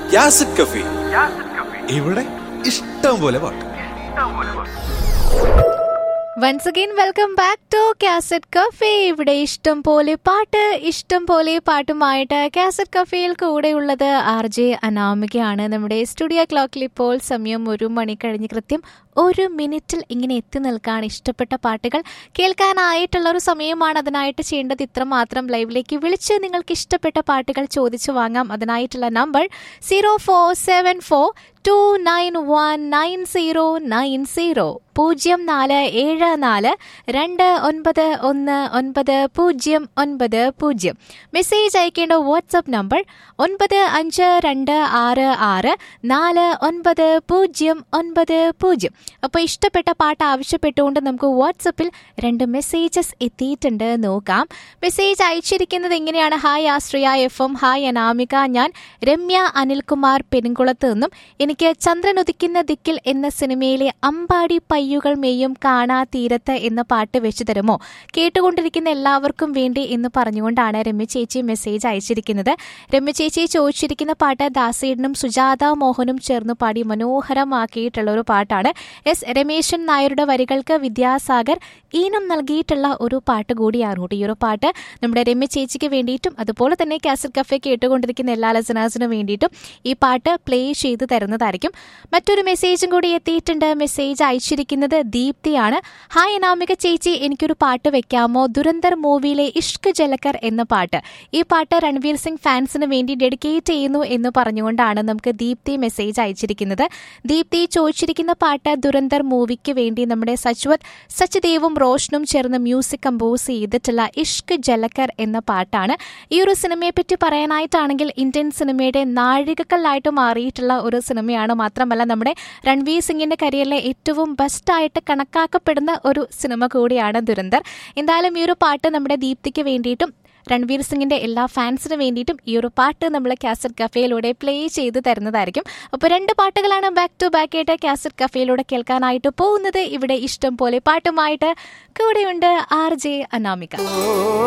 യാസിഡ് കഫി ഇവിടെ ഇഷ്ടം പോലെ പാട്ട് once again welcome back to cassette cafe ഇവിടെ ഇഷ്ടം പോലെ പാട്ട് ഇഷ്ടം പോലെ പാട്ടുമായിട്ട് കാസറ്റ് കഫേയിൽ കൂടെയുള്ളത് ആർ ജെ അനാമികയാണ് നമ്മുടെ സ്റ്റുഡിയോ ക്ലോക്കിൽ ഇപ്പോൾ സമയം ഒരു മണി കഴിഞ്ഞ് കൃത്യം ഒരു മിനിറ്റിൽ ഇങ്ങനെ എത്തി നിൽക്കാൻ ഇഷ്ടപ്പെട്ട പാട്ടുകൾ കേൾക്കാനായിട്ടുള്ള ഒരു സമയമാണ് അതിനായിട്ട് ചെയ്യേണ്ടത് ഇത്ര മാത്രം ലൈവിലേക്ക് വിളിച്ച് നിങ്ങൾക്ക് ഇഷ്ടപ്പെട്ട പാട്ടുകൾ ചോദിച്ചു വാങ്ങാം അതിനായിട്ടുള്ള number zero four seven four two nine one nine zero nine zero പൂജ്യം നാല് ഏഴ് നാല് രണ്ട് ഒൻപത് ഒന്ന് ഒൻപത് പൂജ്യം ഒൻപത് പൂജ്യം മെസ്സേജ് അയക്കേണ്ട വാട്സപ്പ് നമ്പർ ഒൻപത് അഞ്ച് രണ്ട് ആറ് ആറ് നാല് ഒൻപത് പൂജ്യം ഒൻപത് പൂജ്യം അപ്പോൾ ഇഷ്ടപ്പെട്ട പാട്ട് ആവശ്യപ്പെട്ടുകൊണ്ട് നമുക്ക് വാട്സപ്പിൽ രണ്ട് മെസ്സേജസ് എത്തിയിട്ടുണ്ട് നോക്കാം മെസ്സേജ് അയച്ചിരിക്കുന്നത് എങ്ങനെയാണ് hi Ashraya F M hi Anamika ഞാൻ രമ്യ അനിൽകുമാർ പെരുങ്കുളത്ത് നിന്നും എനിക്ക് ചന്ദ്രൻ ഉദിക്കുന്ന ദിക്കിൽ എന്ന സിനിമയിലെ അമ്പാടി പയ്യുകൾ മേയും കാണാ തീരത്ത് എന്ന പാട്ട് വെച്ചു തരുമോ കേട്ടുകൊണ്ടിരിക്കുന്ന എല്ലാവർക്കും വേണ്ടി എന്ന് പറഞ്ഞുകൊണ്ടാണ് രമ്യ ചേച്ചി മെസ്സേജ് അയച്ചിരിക്കുന്നത് രമ്യ ചേച്ചി ചോദിച്ചിരിക്കുന്ന പാട്ട് ദാസേടനും സുജാത മോഹനും ചേർന്ന് പാടി മനോഹരമാക്കിയിട്ടുള്ള ഒരു പാട്ടാണ് എസ് രമേശൻ നായരുടെ വരികൾക്ക് വിദ്യാസാഗർ ഈണം നൽകിയിട്ടുള്ള ഒരു പാട്ട് കൂടിയാണ് കേട്ടോ ഈ ഒരു പാട്ട് നമ്മുടെ രമ്യ ചേച്ചിക്ക് വേണ്ടിയിട്ടും അതുപോലെ തന്നെ കാസറ്റ് കഫേ കേട്ടുകൊണ്ടിരിക്കുന്ന എല്ലാ ലസനാസിനും വേണ്ടിയിട്ടും ഈ പാട്ട് പ്ലേ ചെയ്ത് തരുന്നതായിരിക്കും മറ്റൊരു മെസ്സേജും കൂടി എത്തിയിട്ടുണ്ട് മെസ്സേജ് അയച്ചിരിക്കുന്നത് ദീപ്തിയാണ് ഹായ് അനാമിക ചേച്ചി എനിക്കൊരു പാട്ട് വെക്കാമോ ദുരന്തർ മൂവിയിലെ ഇഷ്ക് ജലക്കർ എന്ന പാട്ട് ഈ പാട്ട് രൺവീർ സിംഗ് ഫാൻസിന് വേണ്ടി ഡെഡിക്കേറ്റ് ചെയ്യുന്നു എന്ന് പറഞ്ഞുകൊണ്ടാണ് നമുക്ക് ദീപ്തി മെസ്സേജ് അയച്ചിരിക്കുന്നത് ദീപ്തി ചോദിച്ചിരിക്കുന്ന പാട്ട് ദുരന്തർ മൂവിക്ക് വേണ്ടി നമ്മുടെ സച്വത് സച്ദേവും റോഷനും ചേർന്ന് മ്യൂസിക് കമ്പോസ് ചെയ്തിട്ടുള്ള ഇഷ്ക് ജലക്കർ എന്ന പാട്ടാണ് ഈ ഒരു സിനിമയെ പറ്റി പറയാനായിട്ടാണെങ്കിൽ ഇന്ത്യൻ സിനിമയുടെ നാഴികക്കല്ലായിട്ട് മാറിയിട്ടുള്ള ഒരു സിനിമയാണ് മാത്രമല്ല നമ്മുടെ രൺവീർ സിംഗിന്റെ കരിയറിലെ ഏറ്റവും ബെസ്റ്റായിട്ട് കണക്കാക്കപ്പെടുന്ന ഒരു സിനിമ കൂടിയാണ് ദുരന്തർ എന്തായാലും ഈ ഒരു പാട്ട് നമ്മുടെ ദീപ്തിക്ക് വേണ്ടിയിട്ടും രൺവീർ സിംഗിന്റെ എല്ലാ ഫാൻസിന് വേണ്ടിയിട്ടും ഈ ഒരു പാട്ട് നമ്മൾ കാസറ്റ് കഫേയിലൂടെ പ്ലേ ചെയ്ത് തരുന്നതായിരിക്കും അപ്പോൾ രണ്ട് പാട്ടുകളാണ് ബാക്ക് ടു ബാക്ക് ആയിട്ട് കാസറ്റ് കഫേയിലൂടെ കേൾക്കാനായിട്ട് പോകുന്നത് ഇവിടെ ഇഷ്ടം പോലെ പാട്ടുമായിട്ട് കൂടെയുണ്ട് ആർ ജെ അനാമിക